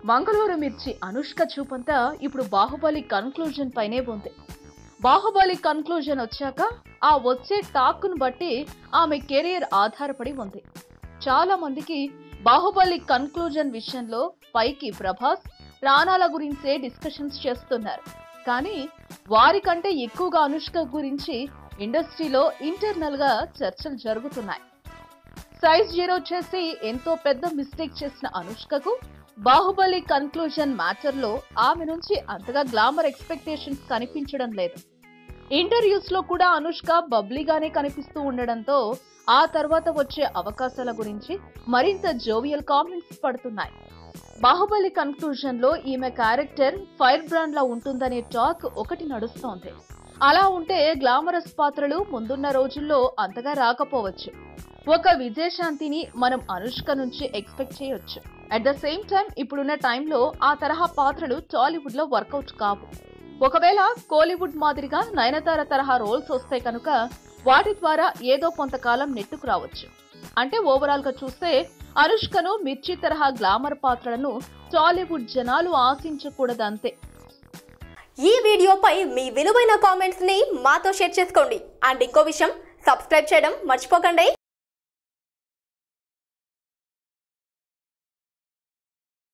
మంగళూరు మిర్చి అనుష్క చూపంతా ఇప్పుడు బాహుబలి కన్క్లూజన్ పైనే ఉంది బాహుబలి కన్క్లూజన్ వచ్చాక ఆ వచ్చే టాక్ను బట్టి ఆమె కెరీర్ ఆధారపడి ఉంది చాలా మందికి బాహుబలి కన్క్లూజన్ విషయంలో పైకి ప్రభాస్ రాణాల గురించే డిస్కషన్స్ చేస్తున్నారు కానీ వారికంటే ఎక్కువగా అనుష్క గురించి ఇండస్ట్రీలో ఇంటర్నల్ గా చర్చలు జరుగుతున్నాయి సైజ్ జీరో చేసి ఎంతో పెద్ద మిస్టేక్ చేసిన అనుష్కకు బాహుబలి కన్క్లూజన్ మ్యాటర్ లో ఆమె నుంచి అంతగా గ్లామర్ ఎక్స్పెక్టేషన్స్ కనిపించడం లేదు ఇంటర్వ్యూస్ లో కూడా అనుష్క బబ్లీగానే కనిపిస్తూ ఉండడంతో ఆ తర్వాత వచ్చే అవకాశాల గురించి మరింత జోవియల్ కామెంట్స్ పడుతున్నాయి బాహుబలి కన్క్లూజన్ లో ఈమె క్యారెక్టర్ ఫైర్ బ్రాండ్ లా ఉంటుందనే టాక్ ఒకటి నడుస్తోంది అలా ఉంటే గ్లామరస్ పాత్రలు ముందున్న రోజుల్లో అంతగా రాకపోవచ్చు ఒక విజయశాంతిని మనం అనుష్క నుంచి ఎక్స్పెక్ట్ చేయొచ్చు అట్ ద సేమ్ టైం ఇప్పుడున్న టైంలో ఆ తరహా పాత్రలు టాలీవుడ్ లో వర్కౌట్ కావు ఒకవేళ కోలీవుడ్ మాదిరిగా నయనతార తరహా రోల్స్ వస్తే కనుక వాటి ద్వారా ఏదో కొంతకాలం నెట్టుకు రావచ్చు అంటే ఓవరాల్ గా చూస్తే అనుష్కను మిర్చి తరహా గ్లామర్ పాత్రలను టాలీవుడ్ జనాలు ఆశించకూడదంతే ఈ వీడియోపై మీ విలువైన కామెంట్స్ ని మాతో షేర్ చేసుకోండి అండ్ ఇంకో విషయం సబ్స్క్రైబ్ చేయడం మర్చిపోకండి